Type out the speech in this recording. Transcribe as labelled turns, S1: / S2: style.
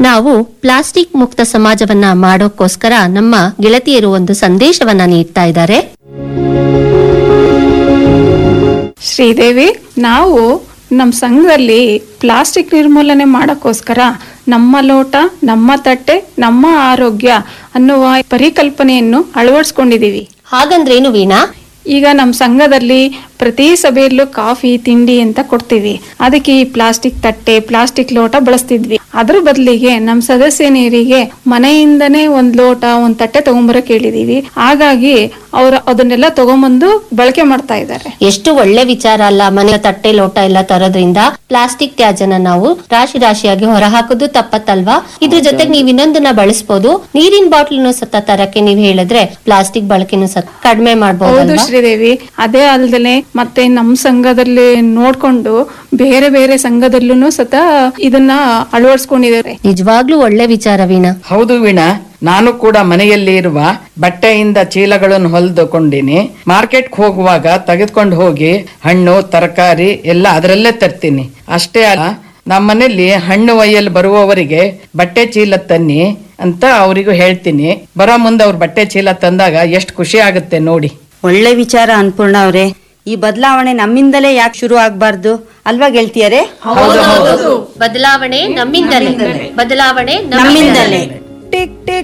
S1: ನಾವು ಪ್ಲಾಸ್ಟಿಕ್ ಮುಕ್ತ ಸಮಾಜವನ್ನ ಮಾಡೋಕ್ಕೋಸ್ಕರ ನಮ್ಮ ಗೆಳತಿಯರು ಒಂದು ಸಂದೇಶವನ್ನ ನೀಡ್ತಾ ಇದ್ದಾರೆ
S2: ಶ್ರೀದೇವಿ ನಾವು ನಮ್ಮ ಸಂಘದಲ್ಲಿ ಪ್ಲಾಸ್ಟಿಕ್ ನಿರ್ಮೂಲನೆ ಮಾಡೋಕ್ಕೋಸ್ಕರ ನಮ್ಮ ಲೋಟ ನಮ್ಮ ತಟ್ಟೆ ನಮ್ಮ ಆರೋಗ್ಯ ಅನ್ನುವ ಪರಿಕಲ್ಪನೆಯನ್ನು ಅಳವಡಿಸ್ಕೊಂಡಿದ್ದೀವಿ
S1: ಹಾಗಂದ್ರೇನು ವೀಣಾ
S2: ಈಗ ನಮ್ಮ ಸಂಘದಲ್ಲಿ ಪ್ರತಿ ಸಭೆಯಲ್ಲೂ ಕಾಫಿ ತಿಂಡಿ ಅಂತ ಕೊಡ್ತೀವಿ ಅದಕ್ಕೆ ಈ ಪ್ಲಾಸ್ಟಿಕ್ ತಟ್ಟೆ ಪ್ಲಾಸ್ಟಿಕ್ ಲೋಟ ಬಳಸ್ತಿದ್ವಿ ಅದ್ರ ಬದಲಿಗೆ ನಮ್ಮ ಸದಸ್ಯನಿಯರಿಗೆ ಮನೆಯಿಂದನೇ ಒಂದ್ ಲೋಟ ಒಂದ್ ತಟ್ಟೆ ತಗೊಂಬರಕ್ ಹೇಳಿದೀವಿ ಹಾಗಾಗಿ ಅವ್ರು ಅದನ್ನೆಲ್ಲ ತಗೊಂಬಂದು ಬಳಕೆ ಮಾಡ್ತಾ ಇದ್ದಾರೆ
S1: ಎಷ್ಟು ಒಳ್ಳೆ ವಿಚಾರ ಅಲ್ಲ ಮನೆಯ ತಟ್ಟೆ ಲೋಟ ಎಲ್ಲ ತರೋದ್ರಿಂದ ಪ್ಲಾಸ್ಟಿಕ್ ತ್ಯಾಜ್ಯನ ನಾವು ರಾಶಿ ರಾಶಿಯಾಗಿ ಹೊರಹಾಕೋದು ತಪ್ಪತ್ತಲ್ವಾ ಇದ್ರ ಜೊತೆಗೆ ನೀವ್ ಇನ್ನೊಂದನ್ನ ಬಳಸ್ಬೋದು ನೀರಿನ ಬಾಟ್ಲನ್ನು ಸತ ತರಕ್ಕೆ ನೀವ್ ಹೇಳಿದ್ರೆ ಪ್ಲಾಸ್ಟಿಕ್ ಬಳಕೆನು ಸತ ಕಡಿಮೆ
S2: ಹೌದು
S1: ಮಾಡಬಹುದು
S2: ಶ್ರೀದೇವಿ ಅದೇ ಅಲ್ದಲೆ ಮತ್ತೆ ನಮ್ಮ ಸಂಘದಲ್ಲಿ ನೋಡ್ಕೊಂಡು ಬೇರೆ ಬೇರೆ ಸಂಘದಲ್ಲೂ ಸತ ಇದನ್ನ ಅಳವಡಿಸ್ಕೊಂಡಿದ್ದಾರೆ
S1: ನಿಜವಾಗ್ಲೂ ಒಳ್ಳೆ ವಿಚಾರ ವೀಣಾ
S3: ಹೌದು ವೀಣಾ ನಾನು ಕೂಡ ಮನೆಯಲ್ಲಿ ಇರುವ ಬಟ್ಟೆಯಿಂದ ಚೀಲಗಳನ್ನು ಹೊಲಿದುಕೊಂಡಿನಿ ಮಾರ್ಕೆಟ್ಗೆ ಹೋಗುವಾಗ ತೆಗೆದುಕೊಂಡು ಹೋಗಿ ಹಣ್ಣು ತರಕಾರಿ ಎಲ್ಲ ಅದರಲ್ಲೇ ತರ್ತೀನಿ ಅಷ್ಟೇ ಅಲ್ಲ ನಮ್ಮನೇಲಿ ಹಣ್ಣು ಒಯ್ಯಲು ಬರುವವರಿಗೆ ಬಟ್ಟೆ ಚೀಲ ತನ್ನಿ ಅಂತ ಅವರಿಗೂ ಹೇಳ್ತೀನಿ ಬರೋ ಮುಂದೆ ಅವ್ರು ಬಟ್ಟೆ ಚೀಲ ತಂದಾಗ ಎಷ್ಟು ಖುಷಿ ಆಗುತ್ತೆ ನೋಡಿ
S4: ಒಳ್ಳೆ ವಿಚಾರ ಅನ್ಪೂರ್ಣ ಅವರೇ ಈ ಬದಲಾವಣೆ ನಮ್ಮಿಂದಲೇ ಯಾಕೆ ಶುರು ಆಗ್ಬಾರ್ದು ಅಲ್ವಾ ಗೆಳತಿಯರೇ
S1: ಬದಲಾವಣೆ ನಮ್ಮಿಂದಲೇ ಬದಲಾವಣೆ
S4: ನಮ್ಮಿಂದಲೇ ಟಿಕ್ ಟಿಕ್